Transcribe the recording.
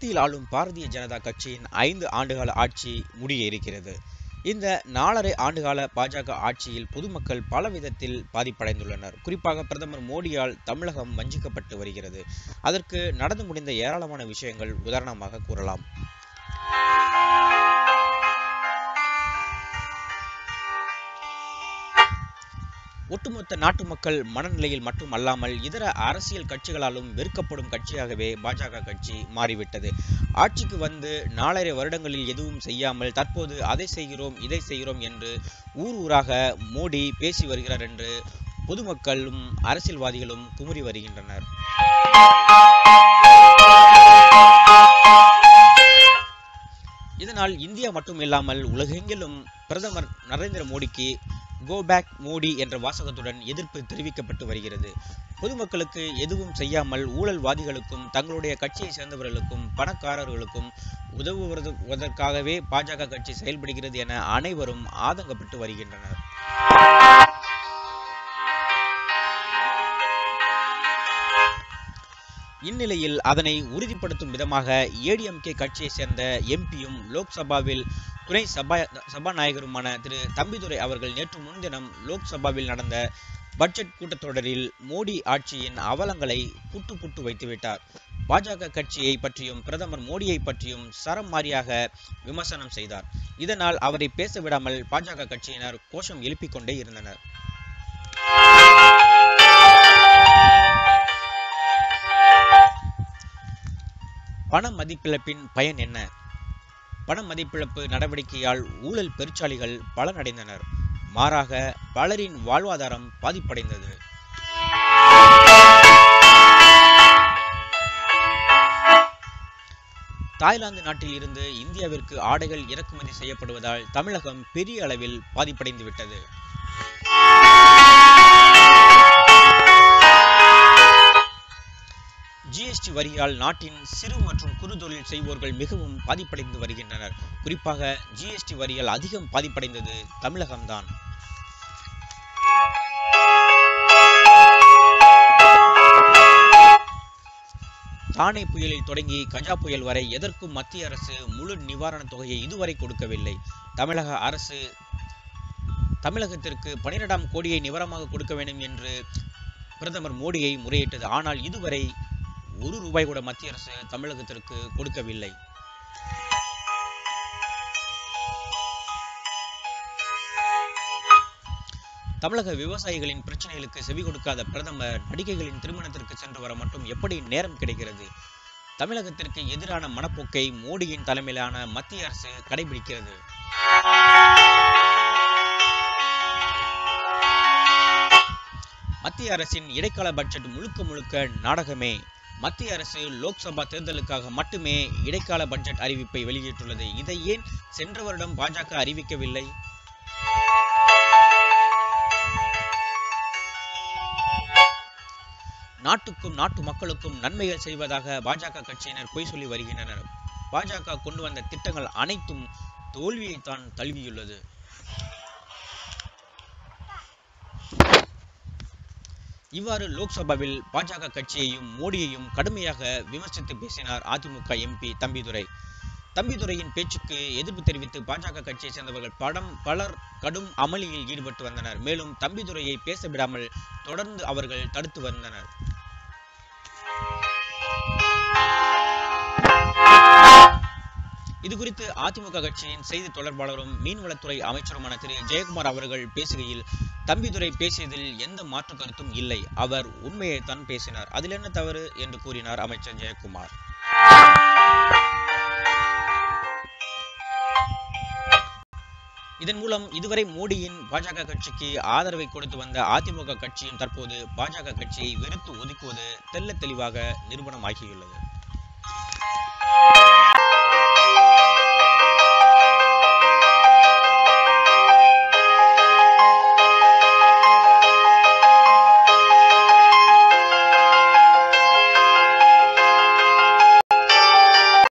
மத்தியில் ஆளும் பாரதிய ஜனதா கட்சியின் ஐந்து ஆண்டுகால ஆட்சி முடிய இருக்கிறது இந்த நாலரை ஆண்டுகால பாஜக ஆட்சியில் பொதுமக்கள் பல விதத்தில் பாதிப்படைந்துள்ளனர் குறிப்பாக பிரதமர் மோடியால் தமிழகம் வஞ்சிக்கப்பட்டு வருகிறது அதற்கு நடந்து முடிந்த ஏராளமான விஷயங்கள் உதாரணமாக கூறலாம் ஒட்டுமொத்த நாட்டு மக்கள் மனநிலையில் மட்டும் அல்லாமல் இதர அரசியல் கட்சிகளாலும் வெறுக்கப்படும் கட்சியாகவே பாஜக கட்சி மாறிவிட்டது ஆட்சிக்கு வந்து நாலரை வருடங்களில் எதுவும் செய்யாமல் தற்போது அதை செய்கிறோம் இதை செய்கிறோம் என்று ஊர் ஊராக மோடி பேசி வருகிறார் என்று பொதுமக்களும் அரசியல்வாதிகளும் குமுறி வருகின்றனர் இதனால் இந்தியா மட்டும் இல்லாமல் உலகெங்கிலும் பிரதமர் நரேந்திர மோடிக்கு கோ பேக் மோடி என்ற வாசகத்துடன் எதிர்ப்பு தெரிவிக்கப்பட்டு வருகிறது பொதுமக்களுக்கு எதுவும் செய்யாமல் ஊழல்வாதிகளுக்கும் தங்களுடைய கட்சியை சேர்ந்தவர்களுக்கும் பணக்காரர்களுக்கும் உதவுவதற்காகவே பாஜக கட்சி செயல்படுகிறது என அனைவரும் ஆதங்கப்பட்டு வருகின்றனர் இந்நிலையில் அதனை உறுதிப்படுத்தும் விதமாக ஏடிஎம்கே கட்சியை சேர்ந்த எம்பியும் லோக்சபாவில் துணை சபா சபாநாயகருமான திரு தம்பிதுரை அவர்கள் நேற்று முன்தினம் லோக்சபாவில் நடந்த பட்ஜெட் கூட்டத்தொடரில் மோடி ஆட்சியின் அவலங்களை புட்டு புட்டு வைத்துவிட்டார் பாஜக கட்சியை பற்றியும் பிரதமர் மோடியை பற்றியும் சரம் மாறியாக விமர்சனம் செய்தார் இதனால் அவரை பேச விடாமல் பாஜக கட்சியினர் கோஷம் எழுப்பிக் கொண்டே இருந்தனர் பண மதிப்பிழப்பின் பயன் என்ன பண மதிப்பிழப்பு நடவடிக்கையால் ஊழல் பெருச்சாளிகள் பலனடைந்தனர் மாறாக பலரின் வாழ்வாதாரம் பாதிப்படைந்தது தாய்லாந்து நாட்டில் இருந்து இந்தியாவிற்கு ஆடைகள் இறக்குமதி செய்யப்படுவதால் தமிழகம் பெரிய அளவில் பாதிப்படைந்து விட்டது ஜிஎஸ்டி வரியால் நாட்டின் சிறு மற்றும் குறு தொழில் செய்வோர்கள் மிகவும் பாதிப்படைந்து வருகின்றனர் குறிப்பாக ஜிஎஸ்டி வரியால் அதிகம் பாதிப்படைந்தது தமிழகம்தான் தானே புயலில் தொடங்கி கஜா புயல் வரை எதற்கும் மத்திய அரசு முழு நிவாரணத் தொகையை இதுவரை கொடுக்கவில்லை தமிழக அரசு தமிழகத்திற்கு பனிரெண்டாம் கோடியை நிவாரணமாக கொடுக்க வேண்டும் என்று பிரதமர் மோடியை முறையிட்டது ஆனால் இதுவரை ஒரு ரூபாய் கூட மத்திய அரசு தமிழகத்திற்கு கொடுக்கவில்லை தமிழக விவசாயிகளின் பிரச்சனைகளுக்கு செவி கொடுக்காத பிரதமர் நடிகைகளின் திருமணத்திற்கு சென்று வர மட்டும் எப்படி நேரம் கிடைக்கிறது தமிழகத்திற்கு எதிரான மனப்போக்கை மோடியின் தலைமையிலான மத்திய அரசு கடைபிடிக்கிறது மத்திய அரசின் இடைக்கால பட்ஜெட் முழுக்க முழுக்க நாடகமே மத்திய அரசு லோக்சபா தேர்தலுக்காக மட்டுமே இடைக்கால பட்ஜெட் அறிவிப்பை வெளியிட்டுள்ளது இதை ஏன் சென்ற வருடம் பாஜக அறிவிக்கவில்லை நாட்டுக்கும் நாட்டு மக்களுக்கும் நன்மைகள் செய்வதாக பாஜக கட்சியினர் பொய் சொல்லி வருகின்றனர் பாஜக கொண்டு வந்த திட்டங்கள் அனைத்தும் தோல்வியைத்தான் தழுவியுள்ளது இவ்வாறு லோக்சபாவில் பாஜக கட்சியையும் மோடியையும் கடுமையாக விமர்சித்து பேசினார் அதிமுக எம்பி தம்பிதுரை தம்பிதுரையின் பேச்சுக்கு எதிர்ப்பு தெரிவித்து பாஜக கட்சியை சேர்ந்தவர்கள் படம் பலர் கடும் அமளியில் ஈடுபட்டு வந்தனர் மேலும் தம்பிதுரையை பேச விடாமல் தொடர்ந்து அவர்கள் தடுத்து வந்தனர் இது குறித்து அதிமுக கட்சியின் செய்தி தொடர்பாளரும் மீன்வளத்துறை அமைச்சருமான திரு ஜெயக்குமார் அவர்கள் பேசுகையில் தம்பிதுரை பேசியதில் எந்த மாற்று கருத்தும் இல்லை அவர் உண்மையைத்தான் பேசினார் அதில் என்ன தவறு என்று கூறினார் அமைச்சர் ஜெயக்குமார் இதன் மூலம் இதுவரை மோடியின் பாஜக கட்சிக்கு ஆதரவை கொடுத்து வந்த அதிமுக கட்சியும் தற்போது பாஜக கட்சியை வெறுத்து ஒதுக்குவது தெல்ல தெளிவாக நிரூபணமாகியுள்ளது